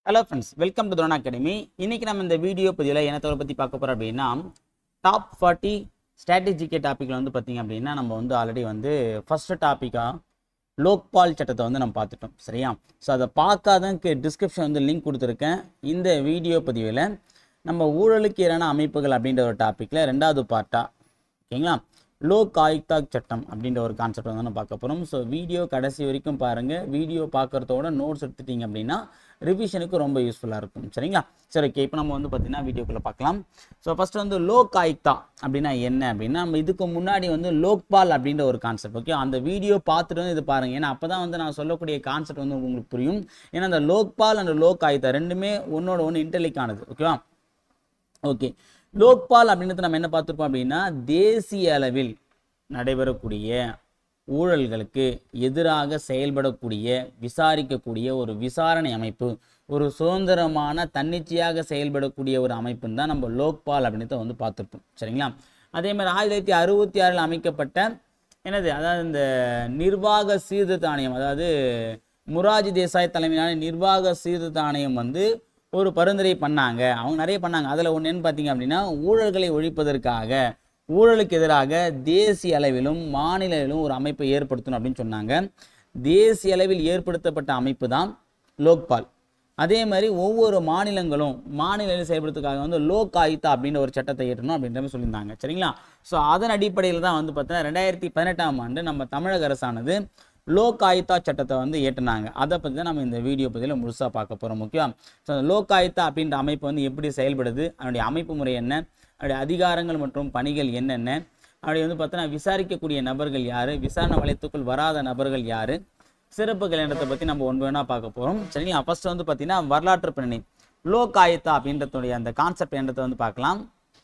hello friends welcome to drone academy இன்னைக்கு நம்ம இந்த வீடியோ பதிவில் என்ன தவிர பற்றி பார்க்க போகிறோம் அப்படின்னா டாப் ஃபார்ட்டி ஸ்ட்ராட்டஜிக்கே டாப்பிக்கில் வந்து பார்த்தீங்க அப்படின்னா நம்ம வந்து ஆல்ரெடி வந்து ஃபஸ்ட்டு டாப்பிக்காக லோக்பால் சட்டத்தை வந்து நம்ம பார்த்துட்டோம் சரியா ஸோ அதை பார்க்காதக்கு டிஸ்கிரிப்ஷன் வந்து லிங்க் கொடுத்துருக்கேன் இந்த வீடியோ பதிவில் நம்ம ஊழலுக்கு எதிரான அமைப்புகள் அப்படின்ற ஒரு டாப்பிக்கில் ரெண்டாவது பார்ட்டாக ஓகேங்களா லோக் ஆயுக்தா சட்டம் அப்படின்ற ஒரு கான்செப்ட் வந்து நம்ம பார்க்க போகிறோம் ஸோ வீடியோ கடைசி வரைக்கும் பாருங்கள் வீடியோ பார்க்குறதோட நோட்ஸ் எடுத்துட்டீங்க அப்படின்னா ரிவிஷனுக்கு ரொம்ப யூஸ்ஃபுல்லாக இருக்கும் சரிங்களா சரி ஓகே இப்போ நம்ம வந்து பார்த்தீங்கன்னா வீடியோக்குள்ளே பார்க்கலாம் ஸோ ஃபஸ்ட்டு வந்து லோக் ஆயுக்தா அப்படின்னா என்ன அப்படின்னா நம்ம இதுக்கு முன்னாடி வந்து லோக்பால் அப்படின்ற ஒரு கான்செப்ட் ஓகே அந்த வீடியோ பார்த்துட்டு வந்து இது பாருங்கள் ஏன்னா அப்போ தான் வந்து நான் சொல்லக்கூடிய கான்செப்ட் வந்து உங்களுக்கு புரியும் ஏன்னா அந்த லோக்பால் அண்ட் லோக் ஆயுக்தா ரெண்டுமே ஒன்னோட ஒன்று இன்டெலிக் ஆனது ஓகேவா ஓகே லோக்பால் அப்படின்றது நம்ம என்ன பார்த்துருப்போம் அப்படின்னா தேசிய அளவில் நடைபெறக்கூடிய ஊழல்களுக்கு எதிராக செயல்படக்கூடிய விசாரிக்கக்கூடிய ஒரு விசாரணை அமைப்பு ஒரு சுதந்திரமான தன்னிச்சையாக செயல்படக்கூடிய ஒரு அமைப்புன்னு தான் நம்ம லோக்பால் அப்படின்றத வந்து பார்த்துருப்போம் சரிங்களா அதே மாதிரி ஆயிரத்தி தொள்ளாயிரத்தி அறுபத்தி ஆறில் அமைக்கப்பட்ட என்னது அதாவது இந்த நிர்வாக சீர்திருத்த ஆணையம் அதாவது முராஜி தேசாய் தலைமையிலான நிர்வாக சீர்திருத்த ஆணையம் வந்து ஒரு பரிந்துரை பண்ணாங்க அவங்க நிறைய பண்ணாங்க அதில் ஒன்று என்ன பார்த்தீங்க அப்படின்னா ஊழல்களை ஒழிப்பதற்காக ஊழலுக்கு எதிராக தேசிய அளவிலும் மாநில அளவிலும் ஒரு அமைப்பை ஏற்படுத்தணும் அப்படின்னு சொன்னாங்க தேசிய அளவில் ஏற்படுத்தப்பட்ட அமைப்பு தான் லோக்பால் அதே மாதிரி ஒவ்வொரு மாநிலங்களும் மாநில அளவில் செயல்படுறதுக்காக வந்து லோக் ஆயுக்தா அப்படின்ற ஒரு சட்டத்தை ஏற்றணும் அப்படின்ற மாதிரி சொல்லியிருந்தாங்க சரிங்களா ஸோ அதன் அடிப்படையில் தான் வந்து பார்த்தீங்கன்னா ரெண்டாயிரத்தி பதினெட்டாம் ஆண்டு நம்ம தமிழக அரசானது லோக் ஆயுக்தா சட்டத்தை வந்து ஏற்றினாங்க அதை பற்றி தான் நம்ம இந்த வீடியோ பதிவில் முழுசாக பார்க்க போகிறோம் முக்கியம் ஸோ லோக் ஆயுக்தா அப்படின்ற அமைப்பு வந்து எப்படி செயல்படுது அதனுடைய அமைப்பு முறை என்ன அதனுடைய அதிகாரங்கள் மற்றும் பணிகள் என்னென்ன அப்படி வந்து பார்த்தோன்னா விசாரிக்கக்கூடிய நபர்கள் யார் விசாரணை வளையத்துக்குள் வராத நபர்கள் யார் சிறப்புகள் என்றதை பற்றி நம்ம ஒன்று வேணா பார்க்க போகிறோம் சரிங்களா ஃபர்ஸ்ட் வந்து பார்த்தீங்கன்னா வரலாற்று பின்னணி லோக் ஆயுக்தா அப்படின்றதுடைய அந்த கான்செப்ட் என்றதை வந்து பார்க்கலாம்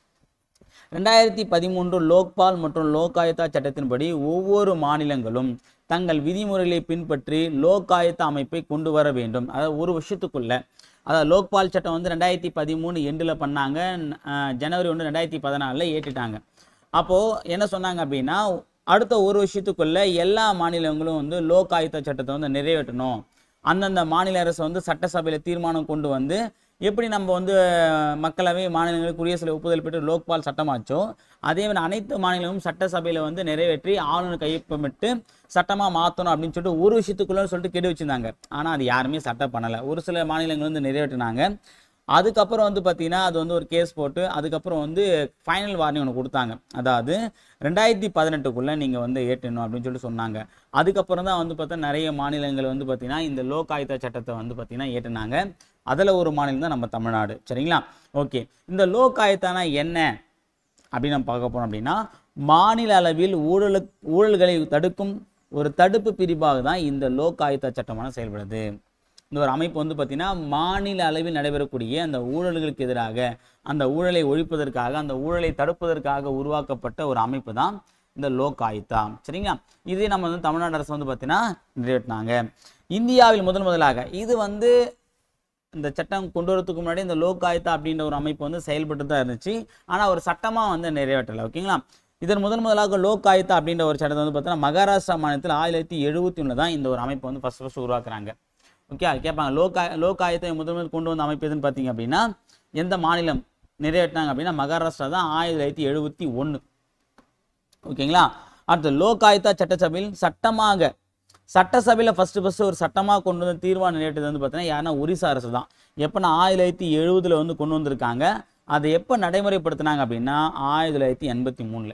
ரெண்டாயிரத்தி பதிமூன்று லோக்பால் மற்றும் லோகாயுத்தா சட்டத்தின்படி ஒவ்வொரு மாநிலங்களும் தங்கள் விதிமுறைகளை பின்பற்றி லோகாயுத்தா அமைப்பை கொண்டு வர வேண்டும் அதாவது ஒரு வருஷத்துக்குள்ள அதாவது லோக்பால் சட்டம் வந்து ரெண்டாயிரத்தி பதிமூணு எண்டில் பண்ணாங்க அஹ் ஜனவரி ஒன்று ரெண்டாயிரத்தி பதினாலில் ஏற்றிட்டாங்க அப்போது என்ன சொன்னாங்க அப்படின்னா அடுத்த ஒரு வருஷத்துக்குள்ள எல்லா மாநிலங்களும் வந்து லோக் ஆயுக்தா சட்டத்தை வந்து நிறைவேற்றணும் அந்தந்த மாநில அரசு வந்து சட்டசபையில் தீர்மானம் கொண்டு வந்து எப்படி நம்ம வந்து மக்களவை மாநிலங்களுக்கு குடியரசுல ஒப்புதல் பெற்று லோக்பால் சட்டமாச்சோ அதே மாதிரி அனைத்து மாநிலங்களும் சட்டசபையில் வந்து நிறைவேற்றி ஆளுநர் கையொப்பமிட்டு சட்டமாக மாற்றணும் அப்படின்னு சொல்லிட்டு ஒரு விஷயத்துக்குள்ள சொல்லிட்டு கெடு வச்சிருந்தாங்க ஆனால் அது யாருமே சட்டம் பண்ணலை ஒரு சில மாநிலங்கள் வந்து நிறைவேற்றினாங்க அதுக்கப்புறம் வந்து பார்த்தீங்கன்னா அது வந்து ஒரு கேஸ் போட்டு அதுக்கப்புறம் வந்து ஃபைனல் வார்னிங் ஒன்று கொடுத்தாங்க அதாவது ரெண்டாயிரத்தி பதினெட்டுக்குள்ளே நீங்கள் வந்து ஏற்றணும் அப்படின்னு சொல்லிட்டு சொன்னாங்க அதுக்கப்புறம் தான் வந்து பார்த்தா நிறைய மாநிலங்கள் வந்து பார்த்தீங்கன்னா இந்த லோக் ஆயுத சட்டத்தை வந்து பார்த்தீங்கன்னா ஏற்றினாங்க அதில் ஒரு மாநிலம் தான் நம்ம தமிழ்நாடு சரிங்களா ஓகே இந்த லோக் ஆயுத்தானா என்ன அப்படின்னு நம்ம பார்க்க போனோம் அப்படின்னா மாநில அளவில் ஊழலு ஊழல்களை தடுக்கும் ஒரு தடுப்பு பிரிவாக தான் இந்த லோக் ஆயுத்த சட்டமான செயல்படுது இந்த ஒரு அமைப்பு வந்து பார்த்திங்கன்னா மாநில அளவில் நடைபெறக்கூடிய அந்த ஊழல்களுக்கு எதிராக அந்த ஊழலை ஒழிப்பதற்காக அந்த ஊழலை தடுப்பதற்காக உருவாக்கப்பட்ட ஒரு அமைப்பு தான் இந்த லோக் ஆயுத்தா சரிங்களா இதே நம்ம வந்து தமிழ்நாடு அரசு வந்து பார்த்தீங்கன்னா நிறைவேற்றினாங்க இந்தியாவில் முதல் முதலாக இது வந்து இந்த சட்டம் கொண்டு வரதுக்கு முன்னாடி இந்த லோக் ஆயுத்தா அப்படின்ற ஒரு அமைப்பு வந்து செயல்பட்டு தான் இருந்துச்சு ஆனால் ஒரு சட்டமாக வந்து நிறைவேற்றலை ஓகேங்களா இதன் முதன் முதலாக லோக் ஆயுத்தா அப்படின்ற ஒரு சட்டத்தை வந்து பார்த்தீங்கன்னா மகாராஷ்டிரா மாநிலத்தில் ஆயிரத்தி எழுபத்தி ஒன்று தான் இந்த ஒரு அமைப்பு வந்து ஃபஸ்ட் ஃபஸ்ட் உருவாக்குறாங்க ஓகே அது கேட்பாங்க லோக் லோக் ஆயத்தை முதல் முதல் கொண்டு வந்த அமைப்பு எதுன்னு பார்த்தீங்க அப்படின்னா எந்த மாநிலம் நிறைவேற்றினாங்க அப்படின்னா மகாராஷ்டிரா தான் ஆயிரத்தி தொள்ளாயிரத்தி எழுபத்தி ஒன்று ஓகேங்களா அடுத்து லோக் ஆயுத்தா சட்டசபையில் சட்டமாக சட்டசபையில் ஃபஸ்ட்டு ஃபஸ்ட்டு ஒரு சட்டமாக கொண்டு வந்து தீர்மானம் நிறைவேற்றது வந்து பார்த்தீங்கன்னா யாருன்னா ஒரிசா அரசு தான் எப்போனா ஆயிரத்தி தொள்ளாயிரத்தி எழுபதில் வந்து கொண்டு வந்திருக்காங்க அதை எப்போ நடைமுறைப்படுத்தினாங்க அப்படின்னா ஆயிரத்தி தொள்ளாயிரத்தி எண்பத்தி மூணில்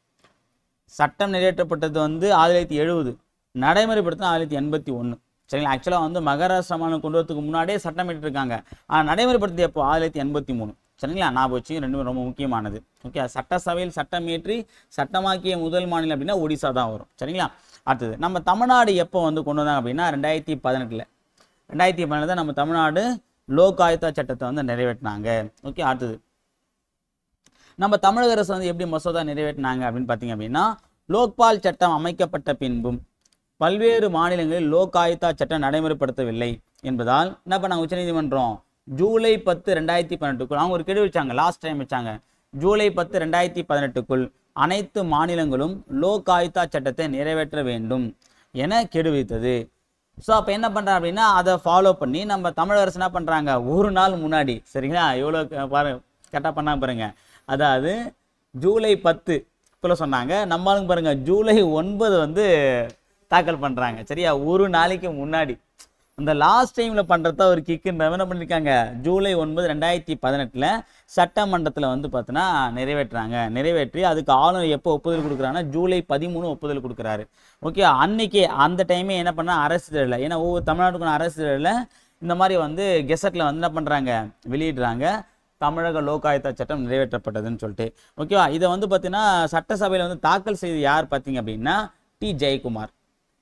சட்டம் நிறைவேற்றப்பட்டது வந்து ஆயிரத்தி தொள்ளாயிரத்தி எழுபது நடைமுறைப்படுத்தினா ஆயிரத்தி எண்பத்தி ஒன்று சரிங்களா ஆக்சுவலாக வந்து மகாராஷ்டிரா மாநிலம் கொண்டு வரதுக்கு முன்னாடியே சட்டம் இருக்காங்க ஆனால் நடைமுறைப்படுத்தி எப்போ ஆயிரத்தி தொள்ளாயிரத்தி எண்பத்தி மூணு சரிங்களா ஞாபகம் வச்சு ரெண்டுமே ரொம்ப முக்கியமானது ஓகே சட்டசபையில் சட்டம் ஏற்றி சட்டமாக்கிய முதல் மாநிலம் அப்படின்னா ஒடிசா தான் வரும் சரிங்களா அடுத்தது நம்ம தமிழ்நாடு எப்போ வந்து கொண்டு வந்தாங்க அப்படின்னா ரெண்டாயிரத்தி பதினெட்டில் ரெண்டாயிரத்தி பதினெட்டு நம்ம தமிழ்நாடு லோக் ஆயுத்தா சட்டத்தை வந்து நிறைவேற்றினாங்க ஓகே அடுத்தது நம்ம தமிழக அரசு வந்து எப்படி மசோதா நிறைவேற்றினாங்க அப்படின்னு பார்த்தீங்க அப்படின்னா லோக்பால் சட்டம் அமைக்கப்பட்ட பின்பும் பல்வேறு மாநிலங்களில் லோக் ஆயுத்தா சட்டம் நடைமுறைப்படுத்தவில்லை என்பதால் என்ன பண்ணாங்க உச்சநீதிமன்றம் ஜூலை பத்து ரெண்டாயிரத்தி பதினெட்டுக்குள் அவங்க ஒரு கெடு வச்சாங்க லாஸ்ட் டைம் வச்சாங்க ஜூலை பத்து ரெண்டாயிரத்தி பதினெட்டுக்குள் அனைத்து மாநிலங்களும் லோக் ஆயுத்தா சட்டத்தை நிறைவேற்ற வேண்டும் என கெடு விதித்தது ஸோ அப்போ என்ன பண்ணுறாங்க அப்படின்னா அதை ஃபாலோ பண்ணி நம்ம தமிழ் அரசு என்ன பண்ணுறாங்க ஒரு நாள் முன்னாடி சரிங்களா எவ்வளோ க- பாரு கரெக்டாக பண்ணாங்க பாருங்க அதாவது ஜூலை பத்து குள்ள சொன்னாங்க நம்ம ஆளுங்க பாருங்க ஜூலை ஒன்பது வந்து தாக்கல் பண்ணுறாங்க சரியா ஒரு நாளைக்கு முன்னாடி அந்த லாஸ்ட் டைமில் பண்ணுறத ஒரு கிக்குன்ற என்ன பண்ணியிருக்காங்க ஜூலை ஒன்பது ரெண்டாயிரத்தி பதினெட்டில் சட்டமன்றத்தில் வந்து பார்த்தீங்கன்னா நிறைவேற்றுறாங்க நிறைவேற்றி அதுக்கு ஆளுநர் எப்போ ஒப்புதல் கொடுக்குறாங்கன்னா ஜூலை பதிமூணு ஒப்புதல் கொடுக்குறாரு ஓகே அன்னைக்கே அந்த டைமே என்ன பண்ணா அரசு இதழில் ஏன்னா ஒவ்வொரு தமிழ்நாட்டுக்கான அரசு இதழில் இந்த மாதிரி வந்து கெசட்டில் வந்து என்ன பண்ணுறாங்க வெளியிடுறாங்க தமிழக லோகாயுக்தா சட்டம் நிறைவேற்றப்பட்டதுன்னு சொல்லிட்டு ஓகேவா இதை வந்து பார்த்தீங்கன்னா சட்டசபையில் வந்து தாக்கல் செய்து யார் பார்த்தீங்க அப்படின்னா டி ஜெயக்குமார்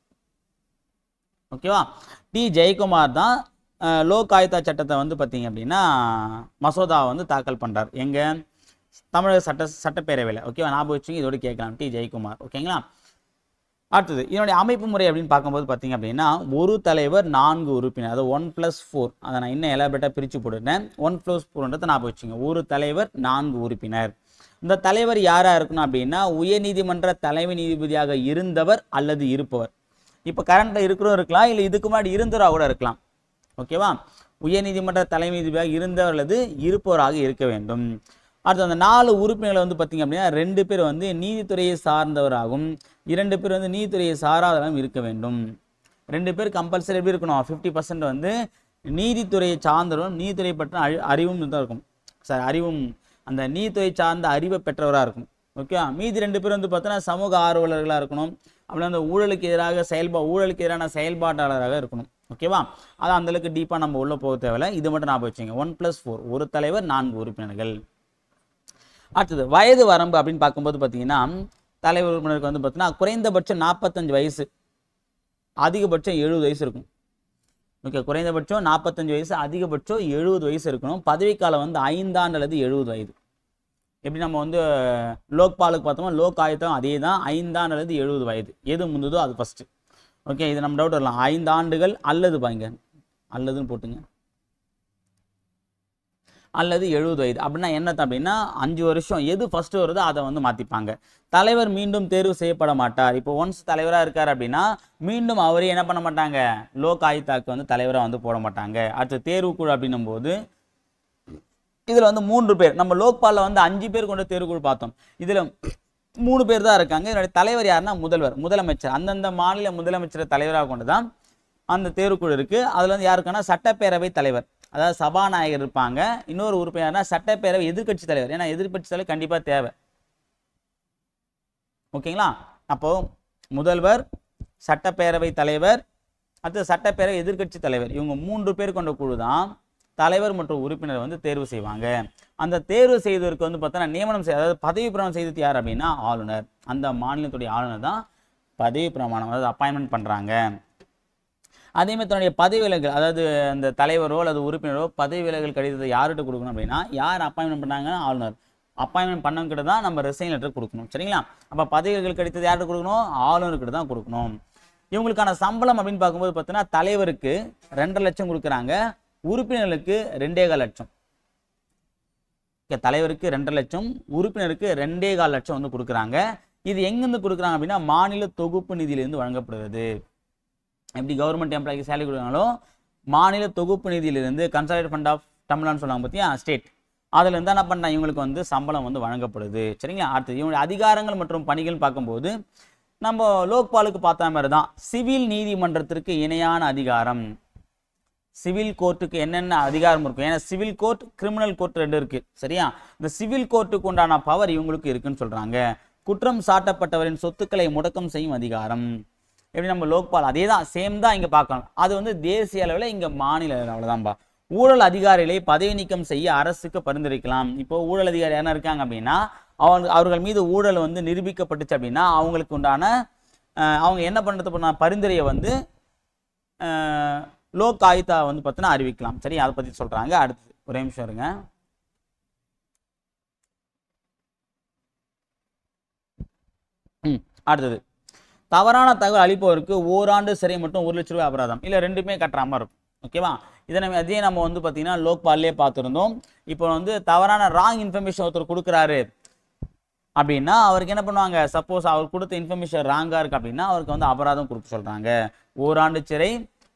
ஓகேவா டி ஜெயக்குமார் தான் அஹ், லோக் ஆயுக்தா சட்டத்தை வந்து பார்த்தீங்க அப்படின்னா மசோதாவை வந்து தாக்கல் பண்ணுறார் எங்கே தமிழக சட்ட சட்டப்பேரவையில் ஓகேவா ஞாபகம் வச்சுங்க இதோட கேட்கலாம் டி ஜெயக்குமார் ஓகேங்களா அடுத்தது இதனுடைய அமைப்பு முறை அப்படின்னு பார்க்கும்போது பார்த்தீங்க அப்படின்னா ஒரு தலைவர் நான்கு உறுப்பினர் அதாவது ஒன் ப்ளஸ் ஃபோர் அதை நான் இன்னும் எலாபரேட்டாக பிரித்து போட்டுட்டேன் ஒன் ப்ளஸ் ஃபோர்ன்றதை ஞாபகம் வச்சுங்க ஒரு தலைவர் நான்கு உறுப்பினர் இந்த தலைவர் யாராக இருக்கணும் அப்படின்னா உயர்நீதிமன்ற தலைமை நீதிபதியாக இருந்தவர் அல்லது இருப்பவர் இப்போ கரண்ட்டில் இருக்கிறவரும் இருக்கலாம் இல்லை இதுக்கு முன்னாடி இருந்தவராக கூட இருக்கலாம் ஓகேவா உயர்நீதிமன்ற தலைமை நீதிபதியாக இருந்தவர் அல்லது இருப்பவராக இருக்க வேண்டும் அடுத்து அந்த நாலு உறுப்பினர்களை வந்து பார்த்தீங்க அப்படின்னா ரெண்டு பேர் வந்து நீதித்துறையை சார்ந்தவராகவும் இரண்டு பேர் வந்து நீதித்துறையை சாராதவராகவும் இருக்க வேண்டும் ரெண்டு பேர் கம்பல்சரி எப்படி இருக்கணும் ஃபிஃப்டி பர்சன்ட் வந்து நீதித்துறையை சார்ந்தவரும் நீதித்துறை பற்ற அறி அறிவும் தான் இருக்கும் சார் அறிவும் அந்த நீதித்துறை சார்ந்த அறிவை பெற்றவராக இருக்கும் ஓகே மீதி ரெண்டு பேர் வந்து பார்த்தோன்னா சமூக ஆர்வலர்களாக இருக்கணும் அப்படின்னா அந்த ஊழலுக்கு எதிராக செயல்பா ஊழலுக்கு எதிரான செயல்பாட்டாளராக இருக்கணும் ஓகேவா அது அந்தளவுக்கு டீப்பாக நம்ம உள்ளே போக தேவையில்ல இது மட்டும் ஞாபகம் வச்சுங்க ஒன் ப்ளஸ் ஃபோர் ஒரு தலைவர் நான்கு உறுப்பினர்கள் அடுத்தது வயது வரம்பு அப்படின்னு பார்க்கும்போது பார்த்தீங்கன்னா தலைவர் உறுப்பினருக்கு வந்து பார்த்தீங்கன்னா குறைந்தபட்சம் நாற்பத்தஞ்சு வயசு அதிகபட்சம் எழுபது வயசு இருக்கும் ஓகே குறைந்தபட்சம் நாற்பத்தஞ்சு வயசு அதிகபட்சம் எழுபது வயசு இருக்கணும் பதவிக்காலம் வந்து ஐந்தாண்டு அல்லது எழுபது வயது எப்படி நம்ம வந்து லோக்பாலுக்கு பார்த்தோமோ லோக் ஆயுத்தம் அதே தான் ஐந்தாண்டு அல்லது எழுபது வயது எது முந்ததோ அது ஃபஸ்ட்டு ஓகே இது நம்ம டவுட் வரலாம் ஐந்து ஆண்டுகள் அல்லது பாருங்க அல்லதுன்னு போட்டுங்க அல்லது எழுபது வயது அப்படின்னா என்ன அப்படின்னா அஞ்சு வருஷம் எது ஃபர்ஸ்ட் வருதோ அதை வந்து மாற்றிப்பாங்க தலைவர் மீண்டும் தேர்வு செய்யப்பட மாட்டார் இப்போ ஒன்ஸ் தலைவராக இருக்கார் அப்படின்னா மீண்டும் அவரே என்ன பண்ண மாட்டாங்க லோக் ஆயுத்தாக்கு வந்து தலைவராக வந்து போட மாட்டாங்க அடுத்து தேர்வுக்குழு அப்படின்னும் போது இதில் வந்து மூன்று பேர் நம்ம லோக்பாலில் வந்து அஞ்சு பேர் கொண்ட தேர்வுக்குழு பார்த்தோம் இதில் மூணு பேர் தான் இருக்காங்க இதனுடைய தலைவர் யாருன்னா முதல்வர் முதலமைச்சர் அந்தந்த மாநில முதலமைச்சரை தலைவராக கொண்டு தான் அந்த தேர்வுக்குழு இருக்குது அதில் வந்து யாருக்குன்னா சட்டப்பேரவை தலைவர் அதாவது சபாநாயகர் இருப்பாங்க இன்னொரு உறுப்பினர்னா சட்டப்பேரவை எதிர்க்கட்சி தலைவர் ஏன்னா எதிர்க்கட்சி தலைவர் கண்டிப்பாக தேவை ஓகேங்களா அப்போ முதல்வர் சட்டப்பேரவை தலைவர் அடுத்து சட்டப்பேரவை எதிர்க்கட்சி தலைவர் இவங்க மூன்று பேர் கொண்ட குழு தான் தலைவர் மற்றும் உறுப்பினர் வந்து தேர்வு செய்வாங்க அந்த தேர்வு செய்ததற்கு வந்து பார்த்தோன்னா நியமனம் செய்ய அதாவது பதவி பிரமாணம் செய்தது யார் அப்படின்னா ஆளுநர் அந்த மாநிலத்துடைய ஆளுநர் தான் பதவி பிரமாணம் அதாவது அப்பாயின்மெண்ட் பண்ணுறாங்க அதே மாதிரி தன்னுடைய பதவி விலகல் அதாவது அந்த தலைவரோ அல்லது உறுப்பினரோ பதவி விலகல் கடிதத்தை யார்கிட்ட கொடுக்கணும் அப்படின்னா யார் அப்பாயின்மெண்ட் பண்ணாங்கன்னா ஆளுநர் அப்பாயின்மெண்ட் பண்ணவங்கிட்ட தான் நம்ம ரிசைன் லெட்டர் கொடுக்கணும் சரிங்களா அப்போ பதவி விலகல் கடிதத்தை யார்கிட்ட கொடுக்கணும் ஆளுநர்கிட்ட தான் கொடுக்கணும் இவங்களுக்கான சம்பளம் அப்படின்னு பார்க்கும்போது பார்த்தீங்கன்னா தலைவருக்கு ரெண்டரை லட்சம் கொடுக்குறாங்க உறுப்பினர்களுக்கு ரெண்டே கால் லட்சம் ஓகே, தலைவருக்கு ரெண்டரை லட்சம் உறுப்பினருக்கு ரெண்டே கால் லட்சம் வந்து கொடுக்குறாங்க இது எங்கேருந்து கொடுக்குறாங்க அப்படின்னா மாநில தொகுப்பு நிதியிலிருந்து வழங்கப்படுகிறது எப்படி கவர்மெண்ட் எம்ப்ளாய்க்கு சேலரி கொடுக்குறாங்களோ மாநில தொகுப்பு நிதியிலிருந்து கன்சாலிடேட் ஃபண்ட் ஆஃப் தமிழ்நாடுன்னு சொல்லுவாங்க பார்த்தியா ஸ்டேட் அதில் இருந்தால் என்ன பண்ணால் இவங்களுக்கு வந்து சம்பளம் வந்து வழங்கப்படுது சரிங்களா அடுத்தது இவங்களுடைய அதிகாரங்கள் மற்றும் பணிகள் பார்க்கும்போது நம்ம லோக்பாலுக்கு பார்த்த மாதிரி தான் சிவில் நீதிமன்றத்திற்கு இணையான அதிகாரம் சிவில் கோர்ட்டுக்கு என்னென்ன அதிகாரம் இருக்கும் ஏன்னா சிவில் கோர்ட் கிரிமினல் கோர்ட் ரெண்டு இருக்கு சரியா இந்த சிவில் கோர்ட்டுக்கு உண்டான பவர் இவங்களுக்கு இருக்குன்னு சொல்றாங்க குற்றம் சாட்டப்பட்டவரின் சொத்துக்களை முடக்கம் செய்யும் அதிகாரம் எப்படி நம்ம லோக்பால் அதே தான் சேம் தான் இங்கே பார்க்கணும் அது வந்து தேசிய அளவில் இங்கே மாநில அளவில் தான்பா ஊழல் அதிகாரிகளை பதவி நீக்கம் செய்ய அரசுக்கு பரிந்துரைக்கலாம் இப்போ ஊழல் அதிகாரி யாரா இருக்காங்க அப்படின்னா அவங்க அவர்கள் மீது ஊழல் வந்து நிரூபிக்கப்பட்டுச்சு அப்படின்னா அவங்களுக்கு உண்டான அஹ், அவங்க என்ன பண்ணுறது பரிந்துரையை வந்து அஹ், லோக் ஆயுதா வந்து பார்த்தீங்கன்னா அறிவிக்கலாம் சரி அதை பற்றி சொல்கிறாங்க அடுத்து ஒரே நிமிஷம் இருங்க ம் அடுத்தது தவறான தகவல் அளிப்பவருக்கு ஓராண்டு சிறை மட்டும் ஒரு லட்ச ரூபாய் அபராதம் இல்லை ரெண்டுமே கட்டுற மாதிரி இருக்கும் ஓகேவா இதை நம்ம அதே நம்ம வந்து பார்த்தீங்கன்னா லோக்பால்லே பார்த்துருந்தோம் இப்போ வந்து தவறான ராங் இன்ஃபர்மேஷன் ஒருத்தர் கொடுக்குறாரு அப்படின்னா அவருக்கு என்ன பண்ணுவாங்க சப்போஸ் அவர் கொடுத்த இன்ஃபர்மேஷன் ராங்காக இருக்கு அப்படின்னா அவருக்கு வந்து அபராதம் கொடுக்க சொல்கிறாங்க ஓராண்டு சிறை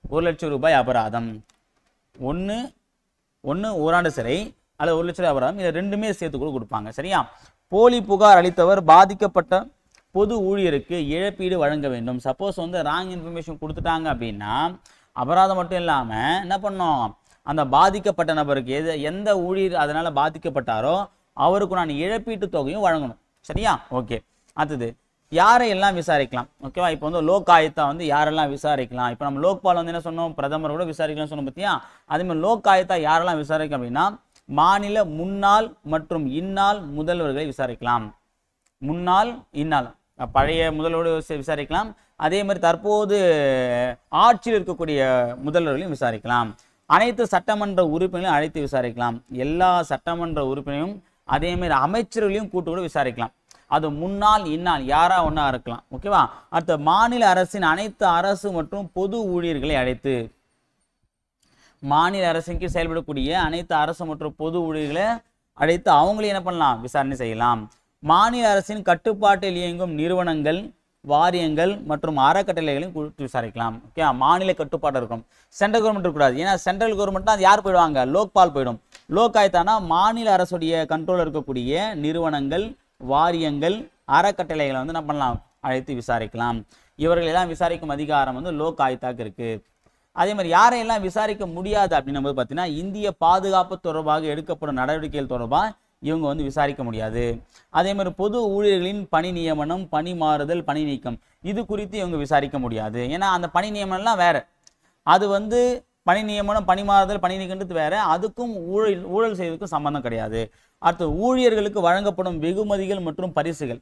ஒரு லட்சம் ரூபாய் அபராதம் ஒன்று ஒன்று ஓராண்டு சிறை அல்லது ஒரு லட்சம் ரூபாய் அபராதம் இதை ரெண்டுமே சேர்த்து கூட கொடுப்பாங்க சரியா போலி புகார் அளித்தவர் பாதிக்கப்பட்ட பொது ஊழியருக்கு இழப்பீடு வழங்க வேண்டும் சப்போஸ் வந்து ராங் இன்ஃபர்மேஷன் கொடுத்துட்டாங்க அப்படின்னா அபராதம் மட்டும் இல்லாமல் என்ன பண்ணோம் அந்த பாதிக்கப்பட்ட நபருக்கு எது எந்த ஊழியர் அதனால பாதிக்கப்பட்டாரோ அவருக்கு நான் இழப்பீட்டு தொகையும் வழங்கணும் சரியா ஓகே அடுத்தது யாரை எல்லாம் விசாரிக்கலாம் ஓகேவா இப்போ வந்து லோக் ஆயுத்தா வந்து யாரெல்லாம் விசாரிக்கலாம் இப்போ நம்ம லோக்பால் வந்து என்ன சொன்னோம் பிரதமர் கூட விசாரிக்கலாம் சொன்னோம் பார்த்தியா அதே மாதிரி லோக் ஆயுத்தா யாரெல்லாம் விசாரிக்கலாம் அப்படின்னா மாநில முன்னாள் மற்றும் இந்நாள் முதல்வர்களை விசாரிக்கலாம் முன்னாள் இந்நாள் அஹ் பழைய முதல்வரோடு விசா- விசாரிக்கலாம் அதே மாதிரி தற்போது ஆட்சியில் இருக்கக்கூடிய முதல்வர்களையும் விசாரிக்கலாம் அனைத்து சட்டமன்ற உறுப்பினர்களையும் அழைத்து விசாரிக்கலாம் எல்லா சட்டமன்ற உறுப்பினரையும் அதே மாதிரி அமைச்சர்களையும் கூட்டு கூட விசாரிக்கலாம் அது முன்னாள் இந்நாள் யாரா ஒன்றா இருக்கலாம் ஓகேவா அடுத்த மாநில அரசின் அனைத்து அரசு மற்றும் பொது ஊழியர்களை அழைத்து மாநில அரசின் கீழ் செயல்படக்கூடிய அனைத்து அரசு மற்றும் பொது ஊழியர்களை அழைத்து அவங்களையும் என்ன பண்ணலாம் விசாரணை செய்யலாம் மாநில அரசின் கட்டுப்பாட்டில் இயங்கும் நிறுவனங்கள் வாரியங்கள் மற்றும் அறக்கட்டளைகளையும் குறித்து விசாரிக்கலாம் ஓகே மாநில கட்டுப்பாடு இருக்கும் சென்ட்ரல் கவர்மெண்ட் இருக்கக்கூடாது ஏன்னா சென்ட்ரல் கவர்மெண்ட் அது யார் போயிடுவாங்க லோக்பால் போயிடும் லோக் ஆயுத்தானா மாநில அரசுடைய கண்ட்ரோல் இருக்கக்கூடிய நிறுவனங்கள் வாரியங்கள் அறக்கட்டளைகளை வந்து என்ன பண்ணலாம் அழைத்து விசாரிக்கலாம் இவர்கள் எல்லாம் விசாரிக்கும் அதிகாரம் வந்து லோக் ஆயுத்தாக்கு இருக்கு அதே மாதிரி யாரையெல்லாம் விசாரிக்க முடியாது அப்படின்னும் போது பார்த்தீங்கன்னா இந்திய பாதுகாப்பு தொடர்பாக எடுக்கப்படும் நடவடிக்கைகள் தொடர்பாக இவங்க வந்து விசாரிக்க முடியாது அதே மாதிரி பொது ஊழியர்களின் பணி நியமனம் பணி மாறுதல் பணி நீக்கம் இது குறித்து இவங்க விசாரிக்க முடியாது ஏன்னா அந்த பணி நியமனம்லாம் வேற அது வந்து பணி நியமனம் பணி மாறுதல் பணி நீக்கன்றது வேற அதுக்கும் ஊழல் ஊழல் செய்வதற்கும் சம்பந்தம் கிடையாது அடுத்து ஊழியர்களுக்கு வழங்கப்படும் வெகுமதிகள் மற்றும் பரிசுகள்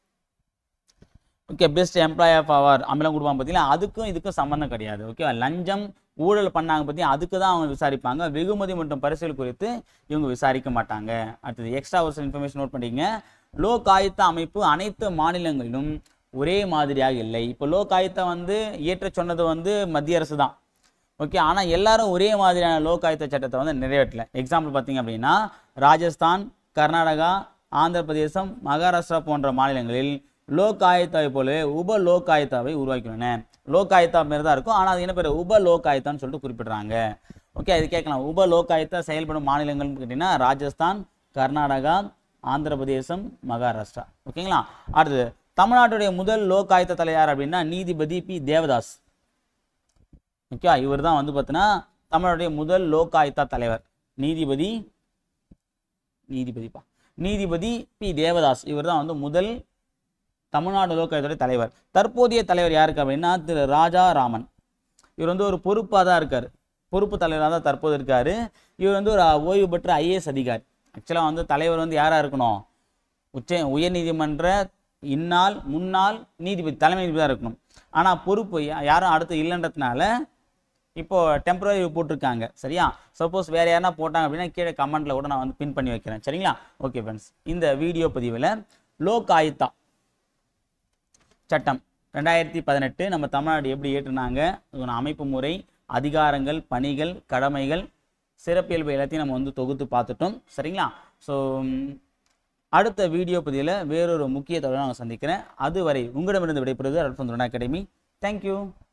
ஓகே பெஸ்ட் எம்ப்ளாய் ஆஃப் அவர் அம்பலம் கொடுப்பாங்க பார்த்தீங்களா அதுக்கும் இதுக்கும் சம்மந்தம் கிடையாது ஓகேவா லஞ்சம் ஊழல் பண்ணாங்க பற்றி அதுக்கு தான் அவங்க விசாரிப்பாங்க வெகுமதி மற்றும் பரிசுகள் குறித்து இவங்க விசாரிக்க மாட்டாங்க அடுத்தது எக்ஸ்ட்ரா ஒரு இன்ஃபர்மேஷன் நோட் பண்ணிக்கங்க லோக் ஆயுத்த அமைப்பு அனைத்து மாநிலங்களிலும் ஒரே மாதிரியாக இல்லை இப்போ லோக் ஆயுத்தா வந்து இயற்ற சொன்னது வந்து மத்திய அரசு தான் ஓகே ஆனால் எல்லாரும் ஒரே மாதிரியான லோக் ஆயுத்த சட்டத்தை வந்து நிறைவேற்றல எக்ஸாம்பிள் பார்த்தீங்க அப்படின்னா ராஜஸ்தான் கர்நாடகா ஆந்திர பிரதேசம் மகாராஷ்டிரா போன்ற மாநிலங்களில் லோக் ஆயுத்தாவை போலவே உப லோக் ஆயுத்தாவை உருவாக்கியுள்ளன லோக் ஆயுத்தா மாரி தான் இருக்கும் ஆனால் அது என்ன பேர் உப லோக் ஆயுத்தான்னு சொல்லிட்டு குறிப்பிடுறாங்க ஓகே இது கேட்கலாம் உப லோக் ஆயுத்தா செயல்படும் மாநிலங்கள்னு கேட்டிங்கன்னா ராஜஸ்தான் கர்நாடகா ஆந்திர பிரதேசம் மகாராஷ்டிரா ஓகேங்களா அடுத்தது தமிழ்நாட்டுடைய முதல் லோக் ஆயுத்த தலைவர் அப்படின்னா நீதிபதி பி தேவதாஸ் ஓகே இவர் தான் வந்து பார்த்தீங்கன்னா தமிழுடைய முதல் லோக் ஆயுத்தா தலைவர் நீதிபதி நீதிபதிப்பா நீதிபதி பி தேவதாஸ் இவர் தான் வந்து முதல் தமிழ்நாடு லோக் ஆயுத்தோடைய தலைவர் தற்போதைய தலைவர் யாருக்கு அப்படின்னா திரு ராஜா ராமன் இவர் வந்து ஒரு பொறுப்பாக தான் இருக்கார் பொறுப்பு தலைவராக தான் தற்போது இருக்கார் இவர் வந்து ஒரு ஓய்வு பெற்ற ஐஏஎஸ் அதிகாரி ஆக்சுவலாக வந்து தலைவர் வந்து யாராக இருக்கணும் உச்ச உயர்நீதிமன்ற இந்நாள் முன்னாள் நீதிபதி தலைமை நீதிபதி தான் இருக்கணும் ஆனால் பொறுப்பு யா- யாரும் அடுத்து இல்லைன்றதுனால இப்போ டெம்பரரி போட்டிருக்காங்க சரியா சப்போஸ் வேற யாருனா போட்டாங்க அப்படின்னா கீழே கமெண்ட்ல கூட நான் வந்து பின் பண்ணி வைக்கிறேன் சரிங்களா ஓகே ஃப்ரெண்ட்ஸ் இந்த வீடியோ பதிவில் லோக் ஆயுத்தா சட்டம் ரெண்டாயிரத்தி பதினெட்டு நம்ம தமிழ்நாடு எப்படி ஏற்றுனாங்க அதோட அமைப்பு முறை அதிகாரங்கள் பணிகள் கடமைகள் சிறப்பியல்பு எல்லாத்தையும் நம்ம வந்து தொகுத்து பார்த்துட்டோம் சரிங்களா ஸோ அடுத்த வீடியோ பதிவில் வேறொரு முக்கிய தகவலை நான் சந்திக்கிறேன் அதுவரை உங்களிடமிருந்து விடைபெறுவது அல்பந்துரன் அகாடமி தேங்க்யூ